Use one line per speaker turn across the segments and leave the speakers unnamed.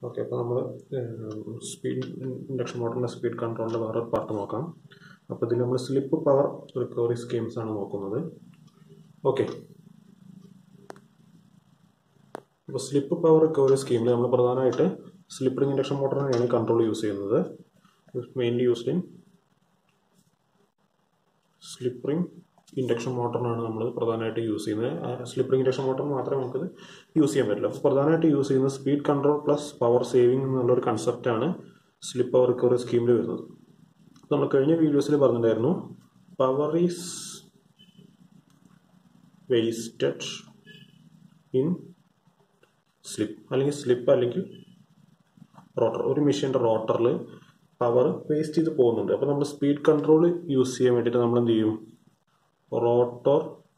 okay അപ്പോൾ നമ്മൾ speed induction മോട്ടറിൻ്റെ സ്പീഡ് കൺട്രോളിൻ്റെ വേറൊരു പാർട്ട് നോക്കാം അപ്പോൾ ഇതിൽ നമ്മൾ സ്ലിപ്പ് പവർ റിക്കവറി സ്കീംസ് ആണ് നോക്കുന്നത് ഓക്കെ അപ്പോൾ സ്ലിപ്പ് പവർ റിക്കവറി സ്കീമിൽ നമ്മൾ പ്രധാനമായിട്ട് സ്ലിപ്പ് ഇൻഡക്ഷൻ മോട്ടറിനെയാണ് കൺട്രോൾ യൂസ് ചെയ്യുന്നത് mainly used in slip ring induction മോട്ടറിനാണ് നമ്മൾ പ്രധാനമായിട്ട് യൂസ് ചെയ്യുന്നത് സ്ലിപ്പറിംഗ് ഇൻഡക്ഷൻ മോട്ടർ മാത്രമേ നമുക്കിത് യൂസ് ചെയ്യാൻ പറ്റില്ല അപ്പോൾ പ്രധാനമായിട്ട് യൂസ് ചെയ്യുന്നത് speed control plus power saving എന്നുള്ളൊരു കൺസെപ്റ്റാണ് സ്ലിപ്പ് പവർ റിക്കവറി സ്കീമിൽ വരുന്നത് നമ്മൾ കഴിഞ്ഞ വീഡിയോസിൽ പറഞ്ഞിട്ടുണ്ടായിരുന്നു power is wasted in slip അല്ലെങ്കിൽ സ്ലിപ്പ് അല്ലെങ്കിൽ റോട്ടർ ഒരു മെഷീൻ്റെ റോട്ടറിൽ പവർ വേസ്റ്റ് ചെയ്ത് പോകുന്നുണ്ട് അപ്പോൾ നമ്മൾ സ്പീഡ് കൺട്രോൾ യൂസ് ചെയ്യാൻ വേണ്ടിയിട്ട് നമ്മൾ എന്ത് ചെയ്യും റോട്ടർ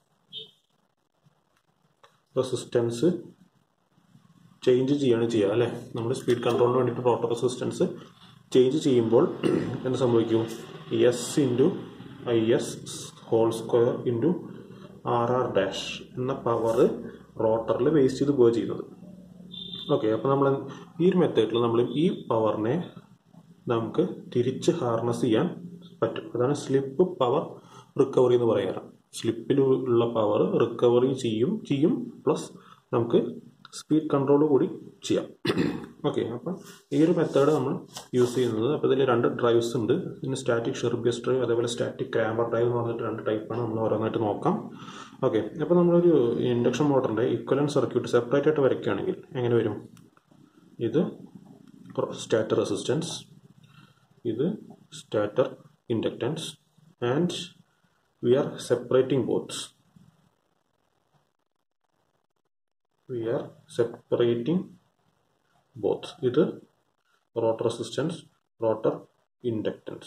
റെസിസ്റ്റൻസ് ചേഞ്ച് ചെയ്യാണ് ചെയ്യുക അല്ലേ നമ്മൾ സ്പീഡ് കൺട്രോളിന് വേണ്ടിയിട്ട് റോട്ടർ റെസിസ്റ്റൻസ് ചേഞ്ച് ചെയ്യുമ്പോൾ എന്ത് സംഭവിക്കും S into I S whole square into R R dash എന്ന പവർ റോട്ടറിൽ വേസ്റ്റ് ചെയ്ത് പോവുക ചെയ്യുന്നത് ഓക്കെ അപ്പോൾ നമ്മൾ ഈ ഒരു മെത്തേഡിൽ നമ്മൾ ഈ പവറിനെ നമുക്ക് തിരിച്ച് ഹാർനസ് ചെയ്യാൻ പറ്റും അതാണ് സ്ലിപ്പ് പവർ റിക്കവറി എന്ന് പറയാറ് സ്ലിപ്പിൽ ഉള്ള പവർ റിക്കവറി ചെയ്യും ചെയ്യും പ്ലസ് നമുക്ക് സ്പീഡ് കൺട്രോൾ കൂടി ചെയ്യാം ഓക്കെ അപ്പം ഈ ഒരു മെത്തേഡ് നമ്മൾ യൂസ് ചെയ്യുന്നത് അപ്പോൾ ഇതിൽ രണ്ട് ഡ്രൈവ്സ് ഉണ്ട് പിന്നെ സ്റ്റാറ്റിക് ഷെർബിയസ് ഡ്രൈവ് അതേപോലെ സ്റ്റാറ്റിക് ക്രാമ്പർ ഡ്രൈവ് എന്ന് പറഞ്ഞിട്ട് രണ്ട് ടൈപ്പാണ് നമ്മൾ ഓരോന്നായിട്ട് നോക്കാം ഓക്കെ അപ്പോൾ നമ്മളൊരു ഇൻഡക്ഷൻ മോട്ടറിൻ്റെ ഇക്വലൻ സർക്യൂട്ട് സെപ്പറേറ്റ് ആയിട്ട് വരയ്ക്കുകയാണെങ്കിൽ എങ്ങനെ വരും ഇത് സ്റ്റാറ്റർ റെസിസ്റ്റൻസ് ഇത് stator inductance and V R separating both V R separating both ഇത് rotor resistance rotor inductance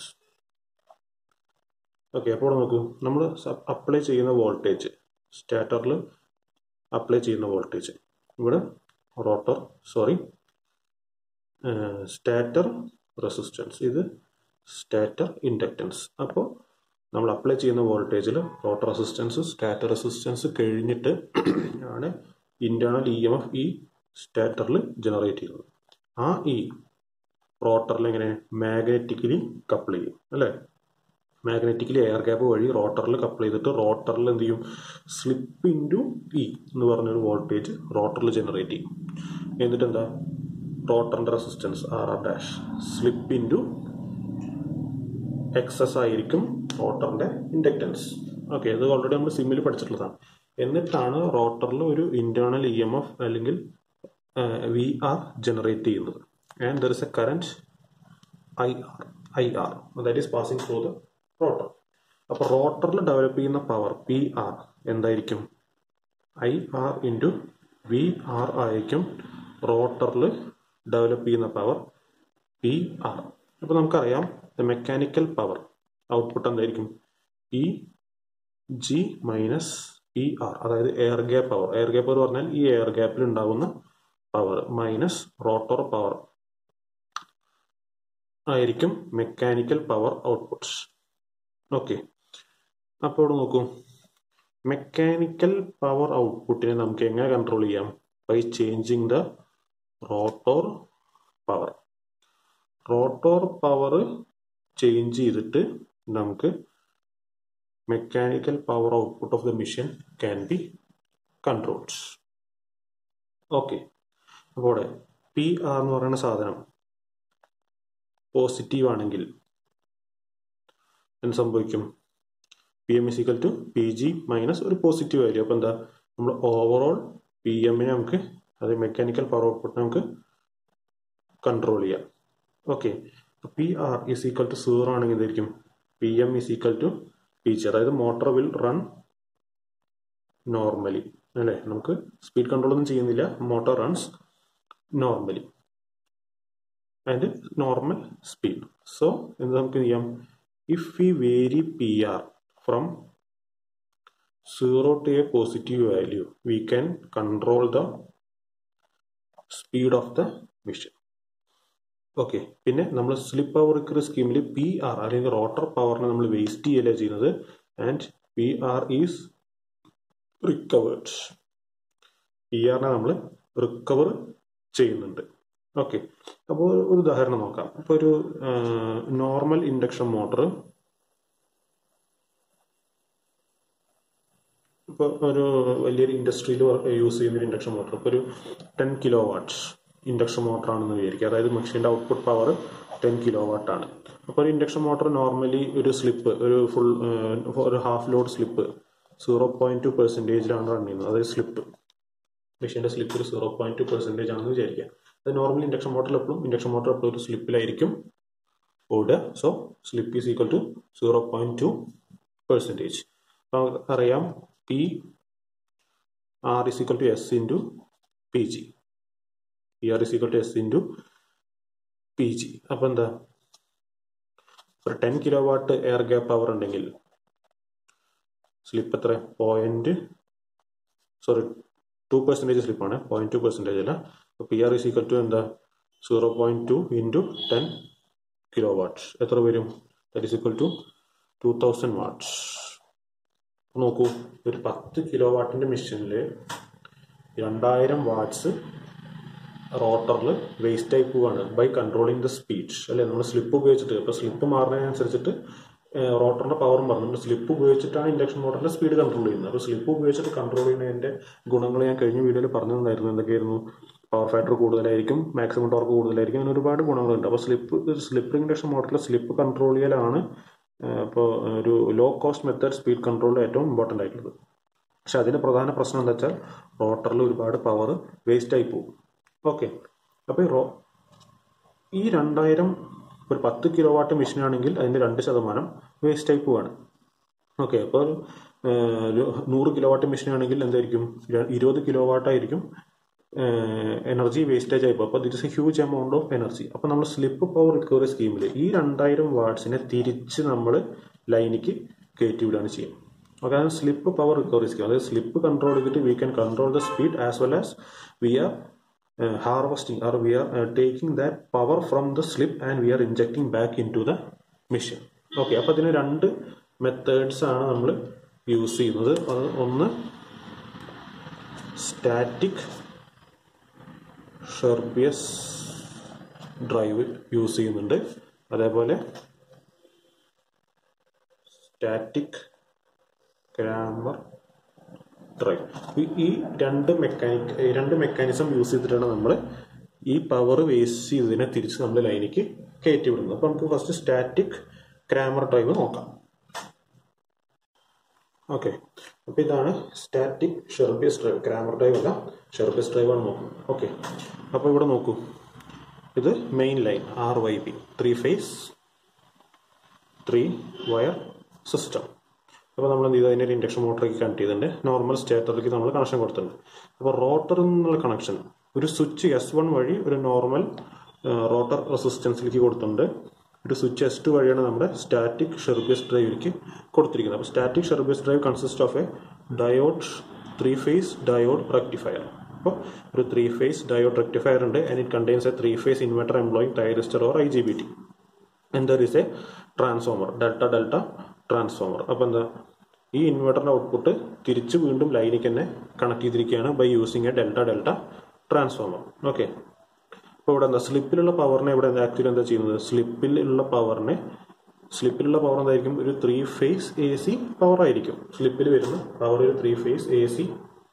okay അപ്പോൾ നോക്കൂ നമ്മൾ അപ്ലൈ ചെയ്യുന്ന വോൾട്ടേജ് സ്റ്റാറ്ററിൽ അപ്ലൈ ചെയ്യുന്ന വോൾട്ടേജ് ഇവിടെ റോട്ടർ സോറി സ്റ്റാറ്റർ റെസിസ്റ്റൻസ് ഇത് സ്റ്റാറ്റർ ഇൻഡക്റ്റൻസ് അപ്പോൾ നമ്മൾ അപ്ലൈ ചെയ്യുന്ന വോൾട്ടേജിൽ റോട്ടർ റെസിസ്റ്റൻസ് സ്റ്റാറ്റർ റെസിസ്റ്റൻസ് കഴിഞ്ഞിട്ട് ആണ് ഇന്റേണൽ ഇ എം എഫ് ഈ സ്റ്റാറ്ററിൽ ജനറേറ്റ് ചെയ്യുന്നത് ആ ഇ റോട്ടറിൽ എങ്ങനെ മാഗ്നറ്റിക്കലി കപ്പിൾ ചെയ്യും അല്ലേ മാഗ്നറ്റിക്കലി എയർ ഗ്യാപ്പ് വഴി റോട്ടറിൽ കപ്പിൾ ചെയ്തിട്ട് റോട്ടറിൽ എന്ത് ചെയ്യും സ്ലിപ്പ് ഇൻറ്റു ഇ എന്ന് പറഞ്ഞൊരു വോൾട്ടേജ് റോട്ടറിൽ ജനറേറ്റ് ചെയ്യും എന്നിട്ട് എന്താ റോട്ടറിൻ്റെ resistance R R dash slip into excess ആയിരിക്കും റോട്ടറിൻ്റെ ഇൻഡക്റ്റൻസ് ഓക്കെ ഇത് ഓൾറെഡി നമ്മൾ സിമ്മിൽ പഠിച്ചിട്ടുള്ളതാണ് എന്നിട്ടാണ് റോട്ടറിൽ ഒരു ഇന്റേണൽ ഇ എം എഫ് അല്ലെങ്കിൽ വി ആർ ജനറേറ്റ് ചെയ്യുന്നത് and there is a current I R I R that is passing through the rotor അപ്പോൾ റോട്ടറിൽ ഡെവലപ്പ് ചെയ്യുന്ന പവർ പി ആർ എന്തായിരിക്കും I R into V R ആയിരിക്കും റോട്ടറിൽ develop ചെയ്യുന്ന power P R അപ്പോൾ നമുക്കറിയാം മെക്കാനിക്കൽ പവർ ഔട്ട്പുട്ട് എന്തായിരിക്കും E G minus E R അതായത് air gap power air gap എന്ന് പറഞ്ഞാൽ ഈ എയർ ഗ്യാപ്പിൽ ഉണ്ടാകുന്ന പവർ മൈനസ് റോട്ടോർ പവർ ആയിരിക്കും മെക്കാനിക്കൽ പവർ ഔട്ട്പുട്ട് ഓക്കെ അപ്പോൾ ഇവിടെ നോക്കൂ മെക്കാനിക്കൽ പവർ ഔട്ട്പുട്ടിനെ നമുക്ക് എങ്ങനെ കൺട്രോൾ ചെയ്യാം by changing the rotor power rotor power change ചെയ്തിട്ട് നമുക്ക് mechanical power output of the machine can be controlled okay അപ്പോൾ പി ആർ എന്ന് പറയുന്ന സാധനം പോസിറ്റീവ് ആണെങ്കിൽ എന്ത് സംഭവിക്കും P M is equal to P G minus ഒരു പോസിറ്റീവ് വാല്യൂ അപ്പോൾ എന്താ നമ്മൾ ഓവറോൾ പി എമ്മിനെ നമുക്ക് അത് മെക്കാനിക്കൽ പവർ ഔട്ട്പുട്ട് നമുക്ക് കൺട്രോൾ ചെയ്യാം okay P R is equal to zero ആണെങ്കിൽ എന്തായിരിക്കും P M is equal to P G അതായത് മോട്ടോർ വിൽ റൺ നോർമലി അല്ലേ നമുക്ക് സ്പീഡ് കൺട്രോൾ ഒന്നും ചെയ്യുന്നില്ല motor runs normally and normal speed so എന്ത് നമുക്ക് ചെയ്യാം if we vary P R from zero to a positive value we can control the speed of the machine okay പിന്നെ നമ്മൾ slip power റിക്കറി സ്കീമിൽ P R അല്ലെങ്കിൽ rotor പവറിനെ നമ്മൾ waste ചെയ്യല്ല ചെയ്യുന്നത് and P R is recovered P ആറിനെ നമ്മൾ റിക്കവർ ചെയ്യുന്നുണ്ട് ഓക്കെ അപ്പോൾ ഒരു ഉദാഹരണം നോക്കാം അപ്പോൾ ഒരു നോർമൽ ഇൻഡക്ഷൻ മോട്ടർ ഇപ്പോൾ ഒരു വലിയൊരു ഇൻഡസ്ട്രിയിൽ യൂസ് ചെയ്യുന്ന ഒരു ഇൻഡക്ഷൻ മോട്ടർ ഇപ്പോൾ ഒരു ten kilowatts induction motor ആണെന്ന് വിചാരിക്കുക അതായത് മെഷീൻ്റെ output power ten kilowatt ആണ് അപ്പോൾ ഒരു ഇൻഡക്ഷൻ മോട്ടർ നോർമലി ഒരു സ്ലിപ്പ് ഒരു ഫുൾ ഒരു half load slip zero point two പെർസെൻറ്റേജിലാണ് റൺ ചെയ്യുന്നത് അതായത് സ്ലിപ്പ് മെഷീൻ്റെ സ്ലിപ്പ് ഒരു സീറോ പോയിന്റ് ടു പെർസെൻറ്റേജ് ആണെന്ന് വിചാരിക്കുക അത് നോർമലി ഇൻഡക്ഷൻ മോട്ടറിൽ എപ്പോഴും ഇൻഡക്ഷൻ മോട്ടർ എപ്പോഴും ഒരു സ്ലിപ്പിലായിരിക്കും ഓടുക so slip is equal to zero point two percentage അപ്പോൾ അറിയാം P R is equal to S into P G P R is equal to S into P G അപ്പോൾ എന്താ ഒരു ten kilowatt air gap power ഉണ്ടെങ്കിൽ slip എത്ര point sorry two percentage സ്ലിപ്പാണ് point two percentage അല്ല അപ്പോൾ P R is equal to എന്താ zero point two into ten kilowatts എത്ര വരും that is equal to two thousand watts നോക്കൂ ഒരു പത്ത് കിലോ വാട്ടിൻ്റെ മെഷീനിൽ രണ്ടായിരം വാട്ട്സ് റോട്ടറിൽ വേസ്റ്റ് ആയി പോവാണ് ബൈ കൺട്രോളിങ് ദ സ്പീഡ് അല്ലെ നമ്മൾ സ്ലിപ്പ് ഉപയോഗിച്ചിട്ട് ഇപ്പോൾ സ്ലിപ്പ് മാറുന്നതിനനുസരിച്ചിട്ട് റോട്ടറിന്റെ പവറും പറഞ്ഞു സ്ലിപ്പ് ഉപയോഗിച്ചിട്ടാണ് ഇൻഡക്ഷൻ മോട്ടറിന്റെ സ്പീഡ് കൺട്രോൾ ചെയ്യുന്നത് അപ്പോൾ സ്ലിപ്പ് ഉപയോഗിച്ചിട്ട് കൺട്രോൾ ചെയ്യുന്നതിന്റെ ഗുണങ്ങൾ ഞാൻ കഴിഞ്ഞ വീഡിയോയിൽ പറഞ്ഞിട്ടുണ്ടായിരുന്നു എന്തൊക്കെയായിരുന്നു പവർ ഫാക്ടർ കൂടുതലായിരിക്കും മാക്സിമം ടോർക്ക് കൂടുതലായിരിക്കും അങ്ങനെ ഒരുപാട് ഗുണങ്ങളുണ്ട് അപ്പോൾ സ്ലിപ്പ് സ്ലിപ്പ് ഇൻഡക്ഷൻ മോട്ടറിൽ സ്ലിപ്പ് കൺട്രോൾ ചെയ്യലാണ് ഇപ്പോൾ ഒരു ലോ കോസ്റ്റ് മെത്തേഡ് സ്പീഡ് കൺട്രോളിൽ ഏറ്റവും ഇമ്പോർട്ടൻ്റ് ആയിട്ടുള്ളത് പക്ഷെ അതിന് പ്രധാന പ്രശ്നം എന്താ വെച്ചാൽ റോട്ടറിൽ ഒരുപാട് പവർ വേസ്റ്റ് ആയി പോകും ഓക്കെ അപ്പോൾ ഈ റോ ഈ രണ്ടായിരം ഒരു പത്ത് കിലോ വാട്ട് മെഷീൻ ആണെങ്കിൽ അതിൻ്റെ രണ്ട് ശതമാനം വേസ്റ്റ് ആയി പോവാണ് ഓക്കെ അപ്പോൾ ഒരു നൂറ് കിലോ വാട്ട് മെഷീൻ ആണെങ്കിൽ എന്തായിരിക്കും ഇരുപത് കിലോ വാട്ടായിരിക്കും എനർജി വേസ്റ്റേജ് ആയി പോകും അപ്പോൾ that is a huge amount of energy അപ്പോൾ നമ്മൾ സ്ലിപ്പ് പവർ റിക്കവറി സ്കീമിൽ ഈ രണ്ടായിരം വാട്ട്സിനെ തിരിച്ച് നമ്മൾ ലൈനിക്ക് കയറ്റി വിടുകയാണ് ചെയ്യുക ഓക്കെ അതാണ് സ്ലിപ്പ് പവർ റിക്കവറി സ്കീം അതായത് സ്ലിപ്പ് കൺട്രോൾ ചെയ്തിട്ട് we can control the speed as well as we are harvesting or we are uh, taking that power from the slip and we are injecting back into the machine okay അപ്പോൾ അതിന് രണ്ട് methods ആണ് നമ്മൾ use ചെയ്യുന്നത് അത് ഒന്ന് static Scherbius drive use ചെയ്യുന്നുണ്ട് അതേപോലെ സ്റ്റാറ്റിക് ക്രാമർ ഡ്രൈവ് ഈ രണ്ട് മെക്കാനിക് രണ്ട് മെക്കാനിസം യൂസ് ചെയ്തിട്ടാണ് നമ്മൾ ഈ പവർ വേസ്റ്റ് ചെയ്തതിനെ തിരിച്ച് നമ്മൾ ലൈനിക്ക് കയറ്റി വിടുന്നത് അപ്പോൾ നമുക്ക് ഫസ്റ്റ് സ്റ്റാറ്റിക് ക്രാമർ ഡ്രൈവ് നോക്കാം ഓക്കെ അപ്പോൾ ഇതാണ് static Scherbius drive Kramer drive അല്ല ഷെർബിയസ് ഡ്രൈവ് ആണ് നോക്കും ഓക്കെ അപ്പോൾ ഇവിടെ നോക്കൂ ഇത് main line R Y B three phase three wire system അപ്പോൾ നമ്മൾ എന്ത് ചെയ്തു അതിൻ്റെ ഒരു ഇൻഡക്ഷൻ മോട്ടറിലേക്ക് കണക്ട് ചെയ്തിട്ടുണ്ട് നോർമൽ സ്റ്റേറ്ററിലേക്ക് നമ്മൾ കണക്ഷൻ കൊടുത്തിട്ടുണ്ട് അപ്പോൾ റോട്ടറിൽ നിന്നുള്ള കണക്ഷൻ ഒരു സ്വിച്ച് എസ് വൺ വഴി ഒരു നോർമൽ റോട്ടർ റെസിസ്റ്റൻസിലേക്ക് കൊടുത്തിട്ടുണ്ട് ഒരു സ്വിച്ച് എസ് ടു വഴിയാണ് നമ്മുടെ സ്റ്റാറ്റിക് ഷെർബിയസ് ഡ്രൈവിലേക്ക് കൊടുത്തിരിക്കുന്നത് അപ്പോൾ static Scherbius drive consist of a diode three phase diode rectifier അപ്പോൾ ഒരു ത്രീ ഫേസ് ഡയോഡ് റെക്ടിഫയർ ഉണ്ട് and it contains a three phase inverter employing thyristor or I G B T and there is a transformer delta delta transformer അപ്പോൾ എന്താ ഈ ഇൻവെർട്ടറിന്റെ output തിരിച്ച് വീണ്ടും ലൈനിലേക്ക് തന്നെ കണക്ട് ചെയ്തിരിക്കുകയാണ് by using a delta delta transformer okay അപ്പോൾ ഇവിടെ എന്താ സ്ലിപ്പിലുള്ള പവറിനെ ഇവിടെ ആക്ച്വലി എന്താ ചെയ്യുന്നത് സ്ലിപ്പിലുള്ള പവറിനെ സ്ലിപ്പിലുള്ള പവർ എന്തായിരിക്കും ഒരു three phase A C power ആയിരിക്കും സ്ലിപ്പിൽ വരുന്ന പവർ ഒരു three phase A C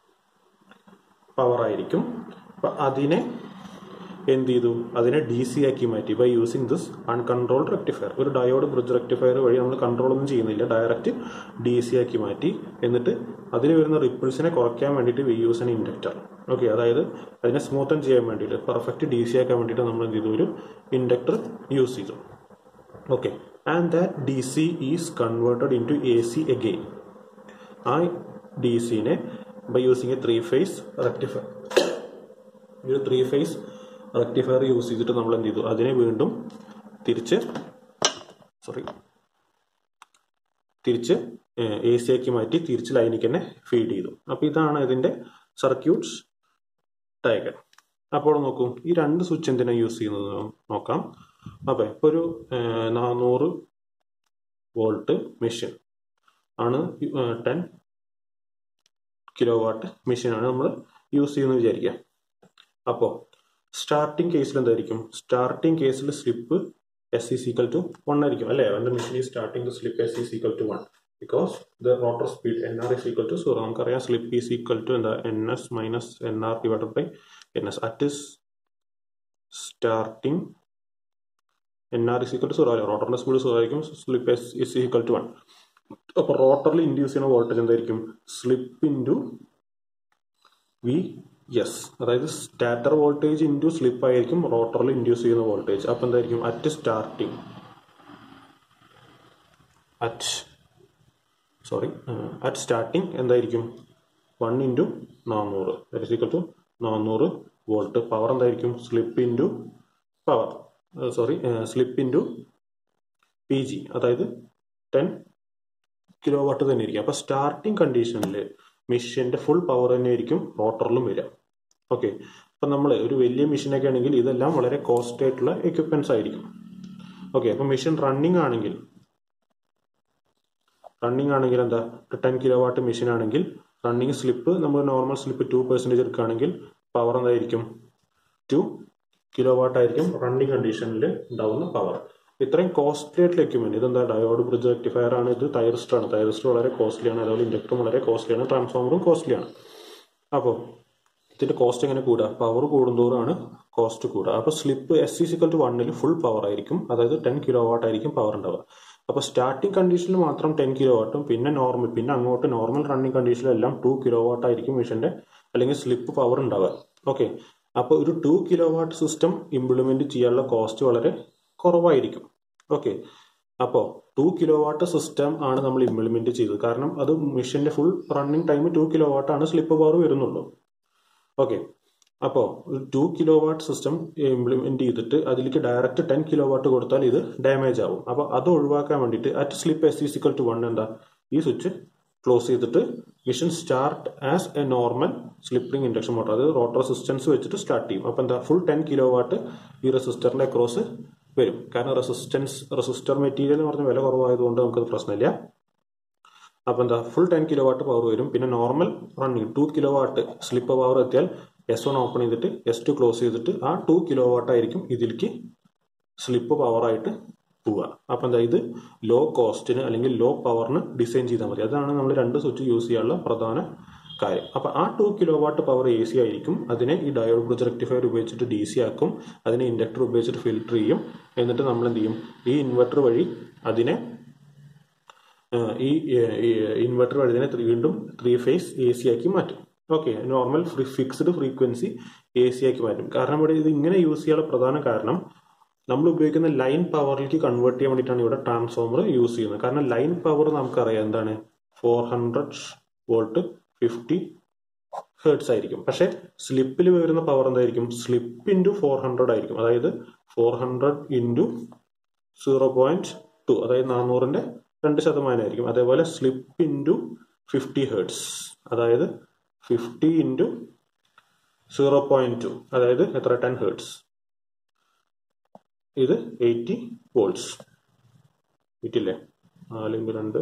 power ആയിരിക്കും അപ്പം അതിനെ എന്ത് ചെയ്തു അതിനെ ഡി സി ആക്കി മാറ്റി by using this uncontrolled rectifier ഒരു ഡയോഡ് ബ്രിഡ്ജ് റെക്ടിഫയർ വഴി നമ്മൾ കൺട്രോൾ ഒന്നും ചെയ്യുന്നില്ല ഡയറക്റ്റ് ഡി സി ആക്കി മാറ്റി എന്നിട്ട് അതിൽ വരുന്ന റിപ്പിൾസിനെ കുറയ്ക്കാൻ വേണ്ടിയിട്ട് we use an inductor okay അതായത് അതിനെ സ്മൂത്തൻ ചെയ്യാൻ വേണ്ടിയിട്ട് പെർഫെക്റ്റ് ഡി സി ആക്കാൻ വേണ്ടിയിട്ട് നമ്മൾ എന്ത് ചെയ്തു ഒരു ഇൻഡക്ടർ യൂസ് ചെയ്തു okay and that D C is converted into A C again ആ ഡി സിനെ by using a three phase rectifier ഒരു ത്രീ ഫേസ് റെക്ടിഫയർ യൂസ് ചെയ്തിട്ട് നമ്മൾ എന്ത് ചെയ്തു അതിനെ വീണ്ടും തിരിച്ച് സോറി തിരിച്ച് എ സി ആക്കി മാറ്റി തിരിച്ച് ലൈനിക്ക് തന്നെ ഫീഡ് ചെയ്തു അപ്പോൾ ഇതാണ് ഇതിൻ്റെ സർക്യൂട്ട്സ് ഡയഗ്രം അപ്പോൾ നോക്കൂ ഈ രണ്ട് സ്വിച്ച് എന്തിനാണ് യൂസ് ചെയ്യുന്നത് നോക്കാം അപ്പോൾ ഇപ്പോൾ ഒരു നാനൂറ് വോൾട്ട് മെഷീൻ ആണ് ടെൻ കിലോ വാട്ട് മെഷീനാണ് നമ്മൾ യൂസ് ചെയ്യുന്നത് വിചാരിക്കുക അപ്പോൾ സ്റ്റാർട്ടിംഗ് കേസിൽ എന്തായിരിക്കും സ്റ്റാർട്ടിംഗ് കേസിൽ slip S is equal to one ആയിരിക്കും അല്ലേ അവൻ്റെ മെഷീൻ ഈ starting slip S is equal to one because the rotor speed N R is equal to zero നമുക്കറിയാം സ്ലിപ്പ് ഈസ് ഈക്വൽ ടു എന്താ N S minus N R divided by N S at starting N R is equal to zero അല്ലേ റോട്ടറിന്റെ speed zero ആയിരിക്കും slip S is equal to one അപ്പോൾ റോട്ടറിൽ induce ചെയ്യുന്ന voltage എന്തായിരിക്കും slip into V S അതായത് stator voltage into slip ആയിരിക്കും റോട്ടറിൽ ഇൻഡ്യൂസ് ചെയ്യുന്ന വോൾട്ടേജ് അപ്പോൾ എന്തായിരിക്കും at starting at sorry at starting എന്തായിരിക്കും വൺ ഇൻറ്റു നാനൂറ് ഈക്വൽ ടു നാനൂറ് വോൾട്ട് പവർ എന്തായിരിക്കും slip into power sorry slip into P G അതായത് ടെൻ കിലോ വാട്ട് തന്നെ ആയിരിക്കും അപ്പോൾ സ്റ്റാർട്ടിങ് കണ്ടീഷനിൽ മെഷീൻ്റെ ഫുൾ പവർ തന്നെ ആയിരിക്കും റോട്ടറിലും വരിക ഓക്കെ അപ്പം നമ്മൾ ഒരു വലിയ മെഷീനൊക്കെ ആണെങ്കിൽ ഇതെല്ലാം വളരെ കോസ്റ്റ് ആയിട്ടുള്ള എക്യുപ്മെൻറ്റ്സ് ആയിരിക്കും ഓക്കെ അപ്പം മെഷീൻ റണ്ണിങ് ആണെങ്കിൽ റണ്ണിങ് ആണെങ്കിൽ എന്താ ടെൻ കിലോ വാട്ട് മെഷീൻ ആണെങ്കിൽ റണ്ണിങ് സ്ലിപ്പ് നമ്മൾ നോർമൽ സ്ലിപ്പ് ടു പെർസെൻറ്റേജ് എടുക്കുകയാണെങ്കിൽ പവർ എന്തായിരിക്കും ടു കിലോ വാട്ട് ആയിരിക്കും റണ്ണിങ് കണ്ടീഷനിൽ ഉണ്ടാവുന്ന പവർ ഇത്രയും കോസ്റ്റ്ലി ആയിട്ടുള്ള എക്യുപ്മെന്റ് ഇതെന്താ ഡയോഡ് ബ്രിഡ്ജ് റെക്ടിഫയർ ആണ് ഇത് തൈറിസ്റ്റർ ആണ് തൈറിസ്റ്റർ വളരെ കോസ്റ്റ്ലി ആണ് അതുപോലെ ഇൻഡക്ടറും വളരെ കോസ്റ്റ്ലി ആണ് ട്രാൻസ്ഫോമറും കോസ്റ്റ്ലി ആണ് അപ്പോൾ ഇതിന്റെ കോസ്റ്റ് എങ്ങനെ കൂടുക പവർ കൂടുന്തോറാണ് കോസ്റ്റ് കൂടുക അപ്പോൾ slip S is equal to വണ്ണിൽ ഫുൾ പവർ ആയിരിക്കും അതായത് ടെൻ കിലോ വാട്ട് ആയിരിക്കും പവർ ഉണ്ടാവുക അപ്പോൾ സ്റ്റാർട്ടിംഗ് കണ്ടീഷനിൽ മാത്രം ടെൻ കിലോ വാട്ടും പിന്നെ നോർമൽ പിന്നെ അങ്ങോട്ട് നോർമൽ റണ്ണിങ് കണ്ടീഷനിലെല്ലാം ടു കിലോ വാട്ട് ആയിരിക്കും മെഷീന്റെ അല്ലെങ്കിൽ സ്ലിപ്പ് പവർ ഉണ്ടാവുക ഓക്കെ അപ്പോൾ ഒരു two kilowatt system implement ചെയ്യാനുള്ള കോസ്റ്റ് വളരെ കുറവായിരിക്കും ഓക്കെ അപ്പോൾ ടു കിലോ വാട്ട് സിസ്റ്റം ആണ് നമ്മൾ ഇംപ്ലിമെന്റ് ചെയ്തത് കാരണം അത് മെഷീന്റെ full running time two kilowatt ആണ് സ്ലിപ്പ് പവർ വരുന്നുള്ളൂ ഓക്കെ അപ്പോൾ ഒരു two kilowatt system implement ചെയ്തിട്ട് അതിലേക്ക് ഡയറക്റ്റ് ടെൻ കിലോ വാട്ട് കൊടുത്താൽ ഇത് ഡാമേജ് ആവും അപ്പോൾ അത് ഒഴിവാക്കാൻ വേണ്ടിയിട്ട് at slip S is equal to one എന്താ ഈ സ്വിച്ച് ക്ലോസ് ചെയ്തിട്ട് machine start as a normal slip ring induction motor അത് റോട്ടർ റെസിസ്റ്റൻസ് വെച്ചിട്ട് സ്റ്റാർട്ട് ചെയ്യും അപ്പോൾ എന്താ ഫുൾ ടെൻ കിലോ വാട്ട് ഈ റെസിസ്റ്ററിന്റെ അക്രോസ് വരും കാരണം റെസിസ്റ്റൻസ് റെസിസ്റ്റർ മെറ്റീരിയൽ എന്ന് പറഞ്ഞ വില കുറവായതുകൊണ്ട് നമുക്കത് പ്രശ്നമില്ല അപ്പോൾ എന്താ full ten kilowatt power വരും പിന്നെ normal running two kilowatt slip power എത്തിയാൽ എസ് വൺ ഓപ്പൺ ചെയ്തിട്ട് എസ് ടു ക്ലോസ് ചെയ്തിട്ട് ആ ടു കിലോ വാട്ട് ആയിരിക്കും ഇതിലേക്ക് സ്ലിപ്പ് പവറായിട്ട് പോവുക അപ്പം എന്താ ഇത് ലോ കോസ്റ്റിന് അല്ലെങ്കിൽ ലോ പവറിന് ഡിസൈൻ ചെയ്താൽ മതി അതാണ് നമ്മൾ രണ്ട് സ്വിച്ച് യൂസ് ചെയ്യാനുള്ള പ്രധാന കാര്യം അപ്പം ആ two kilowatt power A C ആയിരിക്കും അതിനെ ഈ ഡയോഡ് ബ്രിഡ്ജ് റെക്ടിഫയർ ഉപയോഗിച്ചിട്ട് ഡി സി ആക്കും അതിനെ ഇൻഡക്ടർ ഉപയോഗിച്ചിട്ട് ഫിൽട്ടർ ചെയ്യും എന്നിട്ട് നമ്മൾ എന്ത് ചെയ്യും ഈ ഇൻവെർട്ടർ വഴി അതിനെ ഈ ഇൻവെർട്ടർ വഴി തന്നെ വീണ്ടും ത്രീ ഫേസ് എ സി ആക്കി മാറ്റും okay normal fixed frequency A C ആക്കി മാറ്റും കാരണം ഇവിടെ ഇത് ഇങ്ങനെ യൂസ് ചെയ്യാനുള്ള പ്രധാന കാരണം നമ്മൾ ഉപയോഗിക്കുന്ന ലൈൻ പവറിലേക്ക് കൺവേർട്ട് ചെയ്യാൻ വേണ്ടിയിട്ടാണ് ഇവിടെ ട്രാൻസ്ഫോമർ യൂസ് ചെയ്യുന്നത് കാരണം ലൈൻ പവർ നമുക്കറിയാം എന്താണ് four hundred volt fifty hertz ആയിരിക്കും പക്ഷേ സ്ലിപ്പിൽ വരുന്ന പവർ എന്തായിരിക്കും സ്ലിപ്പ് ഇൻറ്റു ഫോർ ഹൺഡ്രഡ് ആയിരിക്കും അതായത് four hundred into zero point two അതായത് നാനൂറിന്റെ രണ്ട് ശതമാനമായിരിക്കും അതേപോലെ സ്ലിപ്പ് ഇൻറ്റു ഫിഫ്റ്റി ഹേർട്സ് അതായത് fifty into zero point two അതായത് എത്ര ടെൻ ഹേർട്സ് ഇത് എയ്റ്റി വോൾട്സ് കിട്ടില്ലേ നാല് ഇൻറ്റു രണ്ട്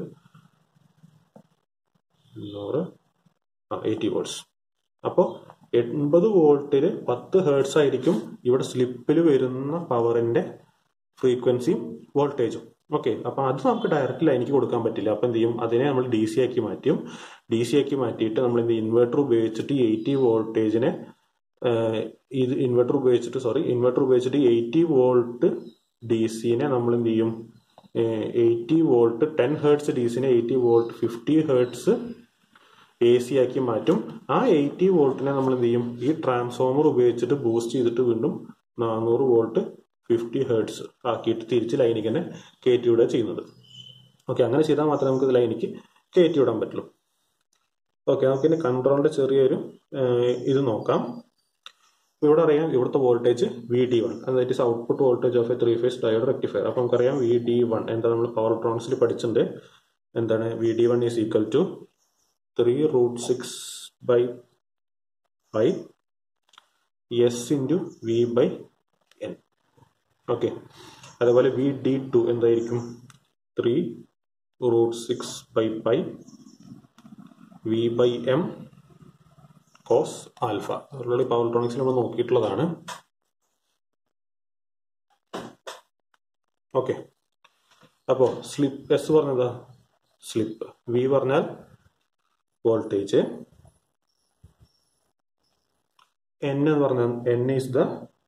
എണ്ണൂറ് ആ എയ്റ്റി വോൾട്സ് അപ്പോൾ എൺപത് വോൾട്ടിൽ പത്ത് ഹേർട്സ് ആയിരിക്കും ഇവിടെ സ്ലിപ്പിൽ വരുന്ന പവറിന്റെ ഫ്രീക്വൻസിയും വോൾട്ടേജും ഓക്കെ അപ്പൊ അത് നമുക്ക് ഡയറക്റ്റ് ലൈനിക്ക് കൊടുക്കാൻ പറ്റില്ല അപ്പൊ എന്ത് ചെയ്യും അതിനെ നമ്മൾ ഡി സി ആക്കി മാറ്റും ഡി സി ആക്കി മാറ്റിയിട്ട് നമ്മൾ എന്ത് ഇൻവെർട്ടർ ഉപയോഗിച്ചിട്ട് എയ്റ്റി വോൾട്ടേജിനെ ഇത് ഇൻവെർട്ടർ ഉപയോഗിച്ചിട്ട് സോറി ഇൻവെർട്ടർ ഉപയോഗിച്ചിട്ട് എയ്റ്റി വോൾട്ട് ഡി സിനെ നമ്മൾ എന്ത് ചെയ്യും eighty volt ten hertz D സിനെ eighty volt fifty hertz A C ആക്കി മാറ്റും ആ എയ്റ്റി വോൾട്ടിനെ നമ്മൾ എന്ത് ചെയ്യും ഈ ട്രാൻസ്ഫോമർ ഉപയോഗിച്ചിട്ട് ബൂസ്റ്റ് ചെയ്തിട്ട് വീണ്ടും നാനൂറ് വോൾട്ട് ഫിഫ്റ്റി ഹേർട്സ് ആക്കിയിട്ട് തിരിച്ച് ലൈനിക്ക് തന്നെ കയറ്റി വിടുക ചെയ്യുന്നത് ഓക്കെ അങ്ങനെ ചെയ്താൽ മാത്രമേ നമുക്ക് ലൈനിക്ക് കയറ്റി വിടാൻ പറ്റുള്ളൂ ഓക്കെ നമുക്ക് ഇനി കൺട്രോളിന്റെ ചെറിയൊരു ഇത് നോക്കാം ഇവിടെ അറിയാം ഇവിടുത്തെ വോൾട്ടേജ് വി ഡി വൺ അതായത് output voltage of a three phase diode rectifier അപ്പൊ നമുക്കറിയാം വി ഡി വൺ എന്താ നമ്മൾ പവർ ട്രോൺസിൽ പഠിച്ചിട്ടുണ്ട് എന്താണ് V D one is equal to three root six by five S into V by N okay അതുപോലെ V D two എന്തായിരിക്കും three root six by pi V by M cos alpha already power ഇലക്ട്രോണിക്സിൽ നമ്മൾ നോക്കിയിട്ടുള്ളതാണ് okay അപ്പോൾ slip S പറഞ്ഞതാ slip V പറഞ്ഞാൽ voltage N എന്ന് പറഞ്ഞാൽ N is the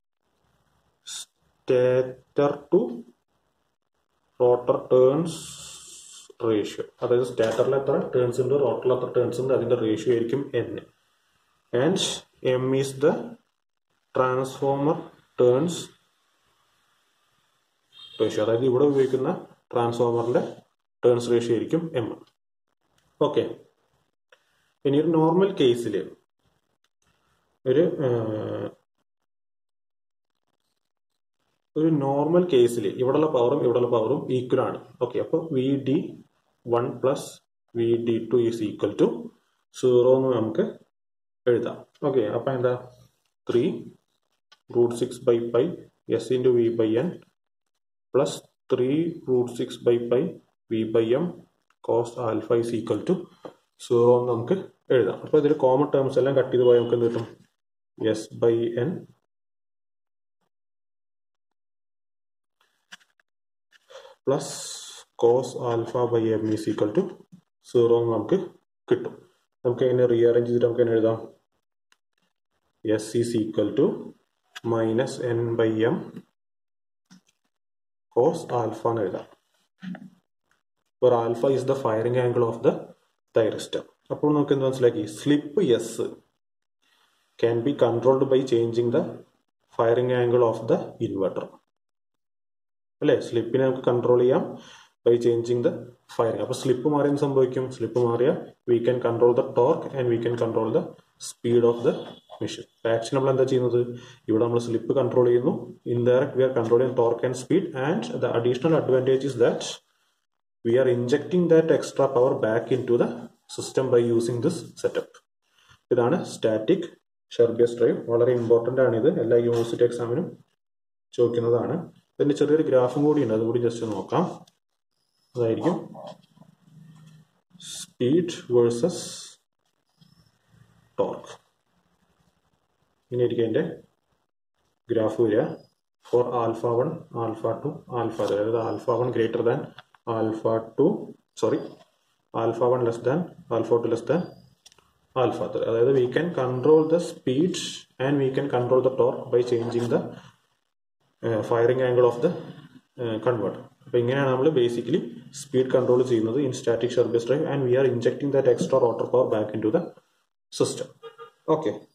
stator to rotor turns ratio അതായത് സ്റ്റാറ്ററിൽ എത്ര ടേൺസ് ഉണ്ട് റോട്ടറിൽ എത്ര ടേൺസ് ഉണ്ട് അതിന്റെ റേഷ്യോ ആയിരിക്കും N and M is the transformer turns ratio അതായത് ഇവിടെ ഉപയോഗിക്കുന്ന ട്രാൻസ്ഫോമറിന്റെ ടേൺസ് റേഷ്യോ ആയിരിക്കും എം ഓക്കെ ഇനി ഒരു നോർമൽ കേസിൽ ഒരു ഒരു നോർമൽ കേസിൽ ഇവിടെയുള്ള പവറും ഇവിടെയുള്ള പവറും ഈക്വൽ ആണ് ഓക്കെ അപ്പോൾ V D one plus V D two is equal to zero എന്ന് നമുക്ക് എഴുതാം ഓക്കെ അപ്പം എന്താ three root six by pi S into V by N plus three root six by pi V by M cos alpha is equal to zero എന്ന് നമുക്ക് എഴുതാം അപ്പോൾ ഇതിൽ കോമൺ ടേംസ് എല്ലാം കട്ട് ചെയ്ത് പോയാൽ നമുക്ക് എന്ത് കിട്ടും S by N plus cos alpha by M is equal to zero എന്ന് നമുക്ക് കിട്ടും നമുക്ക് എങ്ങനെ റീഅറേഞ്ച് ചെയ്തിട്ട് നമുക്ക് എങ്ങനെ എഴുതാം S is equal to minus N by M cos alpha എന്ന് എഴുതാം for alpha is the firing angle of the thyristor അപ്പോൾ നമുക്ക് എന്ത് മനസ്സിലാക്കി slip S can be controlled by changing the firing angle of the inverter അല്ലേ സ്ലിപ്പിനെ നമുക്ക് control ചെയ്യാം ബൈ ചേഞ്ചിങ് ദ ഫയറിംഗ് അപ്പോൾ സ്ലിപ്പ് മാറി എന്ത് സംഭവിക്കും സ്ലിപ്പ് മാറിയാൽ we can control the torque and we can control the speed of the machine action നമ്മൾ എന്താ ചെയ്യുന്നത് ഇവിടെ നമ്മൾ സ്ലിപ്പ് കൺട്രോൾ ചെയ്യുന്നു indirect we are controlling torque and speed and the additional advantage is that we are injecting that extra power back into the system by using this setup ഇതാണ് static Scherbius drive വളരെ important ആണ് ഇത് എല്ലാ university എക്സാമിനും ചോദിക്കുന്നതാണ് ഇതിന്റെ ചെറിയൊരു ഗ്രാഫും കൂടി ഉണ്ട് അതുകൂടി ജസ്റ്റ് നോക്കാം അതായിരിക്കും സ്പീഡ് വേഴ്സസ് ടോർക്ക് ഇങ്ങനെയായിരിക്കും അതിന്റെ ഗ്രാഫ് വരിക for alpha one alpha two ആൽഫ അതായത് alpha one greater than alpha two sorry alpha one less than alpha two less than alpha three അതായത് we can control the speed and we can control the torque by changing the firing angle of the converter അപ്പോൾ ഇങ്ങനെയാണ് നമ്മൾ basically speed control ചെയ്യുന്നത് in static service drive and V are injecting that extra rotor power back into the system okay